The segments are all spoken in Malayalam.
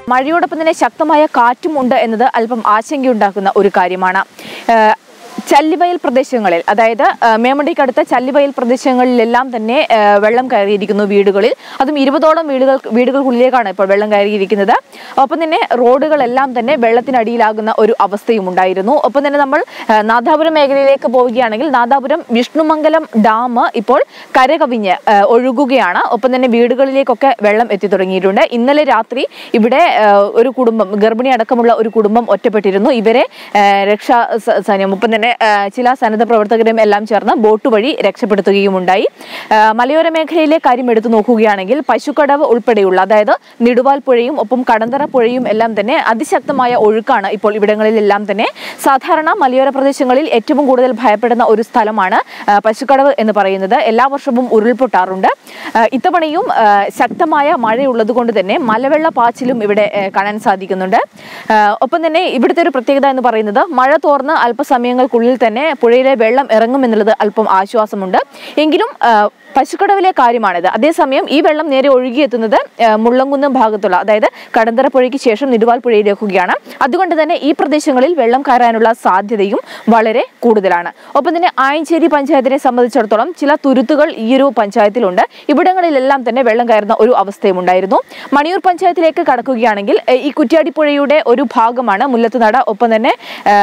മഴയോടൊപ്പം തന്നെ ശക്തമായ കാറ്റും ഉണ്ട് എന്നത് അല്പം ആശങ്കയുണ്ടാക്കുന്ന ഒരു കാര്യമാണ് ഏഹ് ചല്ലിവയൽ പ്രദേശങ്ങളിൽ അതായത് ആ, മേമണ്ടിക്കടുത്ത ചല്ലിവയൽ പ്രദേശങ്ങളിലെല്ലാം തന്നെ ആ, വെള്ളം കയറിയിരിക്കുന്നു വീടുകളിൽ അതും ഇരുപതോളം വീടുകൾ വീടുകൾക്കുള്ളിലേക്കാണ് ഇപ്പോൾ വെള്ളം കയറിയിരിക്കുന്നത് ഒപ്പം തന്നെ റോഡുകളെല്ലാം തന്നെ വെള്ളത്തിനടിയിലാകുന്ന ഒരു അവസ്ഥയും ഉണ്ടായിരുന്നു ഒപ്പം തന്നെ നമ്മൾ ആ, നാദാപുരം മേഖലയിലേക്ക് പോവുകയാണെങ്കിൽ നാദാപുരം വിഷ്ണുമംഗലം ഡാം ഇപ്പോൾ കരകവിഞ്ഞ് ആ, ഒഴുകുകയാണ് ഒപ്പം തന്നെ വീടുകളിലേക്കൊക്കെ വെള്ളം എത്തി തുടങ്ങിയിട്ടുണ്ട് ഇന്നലെ രാത്രി ഇവിടെ ആ, ഒരു കുടുംബം ഗർഭിണി അടക്കമുള്ള ഒരു കുടുംബം ഒറ്റപ്പെട്ടിരുന്നു ഇവരെ ആ, രക്ഷാ സ- സൈന്യം ഒപ്പം തന്നെ ആ, ചില സന്നദ്ധ പ്രവർത്തകരും എല്ലാം ചേർന്ന് ബോട്ട് വഴി രക്ഷപ്പെടുത്തുകയുമുണ്ടായി ആ, മലയോര മേഖലയിലെ കാര്യം എടുത്തു നോക്കുകയാണെങ്കിൽ പശുക്കടവ് ഉൾപ്പെടെയുള്ള അതായത് നിടുവാൽ പുഴയും ഒപ്പം കടന്തറ പുഴയും എല്ലാം തന്നെ അതിശക്തമായ ഒഴുക്കാണ് ഇപ്പോൾ ഇവിടങ്ങളിലെല്ലാം തന്നെ സാധാരണ മലയോര പ്രദേശങ്ങളിൽ ഏറ്റവും കൂടുതൽ ഭയപ്പെടുന്ന ഒരു സ്ഥലമാണ് ആ, പശുക്കടവ് എന്ന് പറയുന്നത് എല്ലാ വർഷവും ഉരുൾപൊട്ടാറുണ്ട് ആ, ഇത്തവണയും ആ, ശക്തമായ മഴയുള്ളത് കൊണ്ട് തന്നെ മലവെള്ള പാച്ചിലും ഇവിടെ ആ, കാണാൻ സാധിക്കുന്നുണ്ട് ആ, ഒപ്പം തന്നെ ഇവിടുത്തെ ഒരു പ്രത്യേകത എന്ന് പറയുന്നത് മഴ തോർന്ന് അല്പസമയങ്ങൾക്കുള്ളിൽ തന്നെ പുഴയിലെ വെള്ളം ഇറങ്ങുമെന്നുള്ളത് അല്പം ആശ്വാസമുണ്ട് എങ്കിലും ആ, പശുക്കടവിലെ കാര്യമാണിത് അതേസമയം ഈ വെള്ളം നേരെ ഒഴുകിയെത്തുന്നത് ആ, മുള്ളംകുന്നം ഭാഗത്തുള്ള അതായത് കടന്തറ പുഴയ്ക്ക് ശേഷം നിരുവാൽ പുഴയിലേക്കുകയാണ് അതുകൊണ്ട് തന്നെ ഈ പ്രദേശങ്ങളിൽ വെള്ളം കയറാനുള്ള സാധ്യതയും വളരെ കൂടുതലാണ് ഒപ്പം തന്നെ ആയഞ്ചേരി പഞ്ചായത്തിനെ സംബന്ധിച്ചിടത്തോളം ചില തുരുത്തുകൾ ഈ ഒരു പഞ്ചായത്തിലുണ്ട് ഇവിടങ്ങളിലെല്ലാം തന്നെ വെള്ളം കയറുന്ന ഒരു അവസ്ഥയും ഉണ്ടായിരുന്നു മണിയൂർ പഞ്ചായത്തിലേക്ക് കടക്കുകയാണെങ്കിൽ ഏ, ഈ കുറ്റ്യാടിപ്പുഴയുടെ ഒരു ഭാഗമാണ് മുല്ലത്തുനട ഒപ്പം തന്നെ ആ,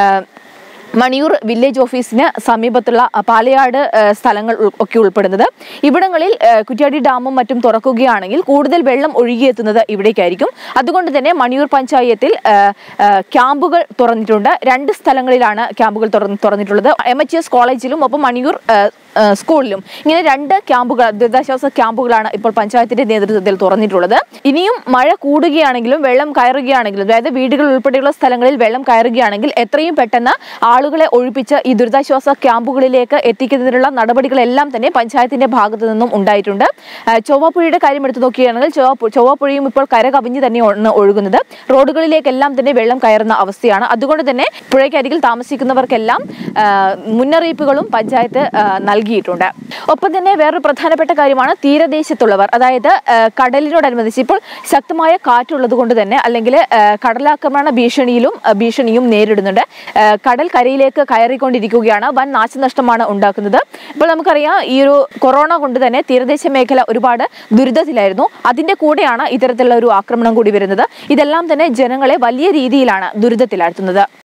മണിയൂർ വില്ലേജ് ഓഫീസിന് സമീപത്തുള്ള അ, പാലയാട് ഏ, സ്ഥലങ്ങൾ ഉൾ- ഒക്കെ ഉൾപ്പെടുന്നത് ഇവിടങ്ങളിൽ ഏ, കുറ്റ്യാടി ഡാമും മറ്റും തുറക്കുകയാണെങ്കിൽ കൂടുതൽ വെള്ളം ഒഴുകിയെത്തുന്നത് ഇവിടേക്കായിരിക്കും അതുകൊണ്ട് തന്നെ മണിയൂർ പഞ്ചായത്തിൽ ഏ, ഏ, ക്യാമ്പുകൾ തുറന്നിട്ടുണ്ട് രണ്ട് സ്ഥലങ്ങളിലാണ് ക്യാമ്പുകൾ തുറന്ന് തുറന്നിട്ടുള്ളത് എം എച്ച് എസ് കോളേജിലും ഒപ്പം മണിയൂർ ഏ, ഏ, സ്കൂളിലും ഇങ്ങനെ രണ്ട് ക്യാമ്പുകൾ ദുരിതാശ്വാസ ക്യാമ്പുകളാണ് ഇപ്പോൾ പഞ്ചായത്തിന്റെ നേതൃത്വത്തിൽ തുറന്നിട്ടുള്ളത് ഇനിയും മഴ കൂടുകയാണെങ്കിലും വെള്ളം കയറുകയാണെങ്കിലും അതായത് വീടുകൾ ഉൾപ്പെടെയുള്ള സ്ഥലങ്ങളിൽ വെള്ളം കയറുകയാണെങ്കിൽ എത്രയും പെട്ടെന്ന് ആളുകളെ ഒഴിപ്പിച്ച് ഈ ദുരിതാശ്വാസ ക്യാമ്പുകളിലേക്ക് എത്തിക്കുന്നതിനുള്ള നടപടികളെല്ലാം തന്നെ പഞ്ചായത്തിന്റെ ഭാഗത്തു നിന്നും ഉണ്ടായിട്ടുണ്ട് ആ, ചൊവ്വാപ്പുഴയുടെ കാര്യം എടുത്തു നോക്കുകയാണെങ്കിൽ ചൊവ്വാപ്പു ചൊവ്വാപ്പുഴയും ഇപ്പോൾ കര കവിഞ്ഞ് തന്നെയാണ് ഒഴുകുന്നത് റോഡുകളിലേക്കെല്ലാം തന്നെ വെള്ളം കയറുന്ന അവസ്ഥയാണ് അതുകൊണ്ട് തന്നെ പുഴയ്ക്കരികിൽ താമസിക്കുന്നവർക്കെല്ലാം ആ, മുന്നറിയിപ്പുകളും പഞ്ചായത്ത് ആ, നൽകിയിട്ടുണ്ട് ഒപ്പം തന്നെ വേറൊരു പ്രധാനപ്പെട്ട കാര്യമാണ് തീരദേശത്തുള്ളവർ അതായത് ആ, കടലിനോടനുബന്ധിച്ച് ഇപ്പോൾ ശക്തമായ കാറ്റുള്ളത് കൊണ്ട് തന്നെ അല്ലെങ്കിൽ ആ, കടലാക്രമണ ഭീഷണിയിലും ആ, ഭീഷണിയും നേരിടുന്നുണ്ട് ആ, കടൽ കരയിലേക്ക് കയറിക്കൊണ്ടിരിക്കുകയാണ് വൻ നാശനഷ്ടമാണ് ഉണ്ടാക്കുന്നത് ഇപ്പോൾ നമുക്കറിയാം ഈ ഒരു കൊറോണ കൊണ്ട് തന്നെ തീരദേശ മേഖല ഒരുപാട് ദുരിതത്തിലായിരുന്നു അതിന്റെ കൂടെയാണ് ഇത്തരത്തിലുള്ള ഒരു ആക്രമണം കൂടി വരുന്നത് ഇതെല്ലാം തന്നെ ജനങ്ങളെ വലിയ രീതിയിലാണ് ദുരിതത്തിലാഴ്ത്തുന്നത്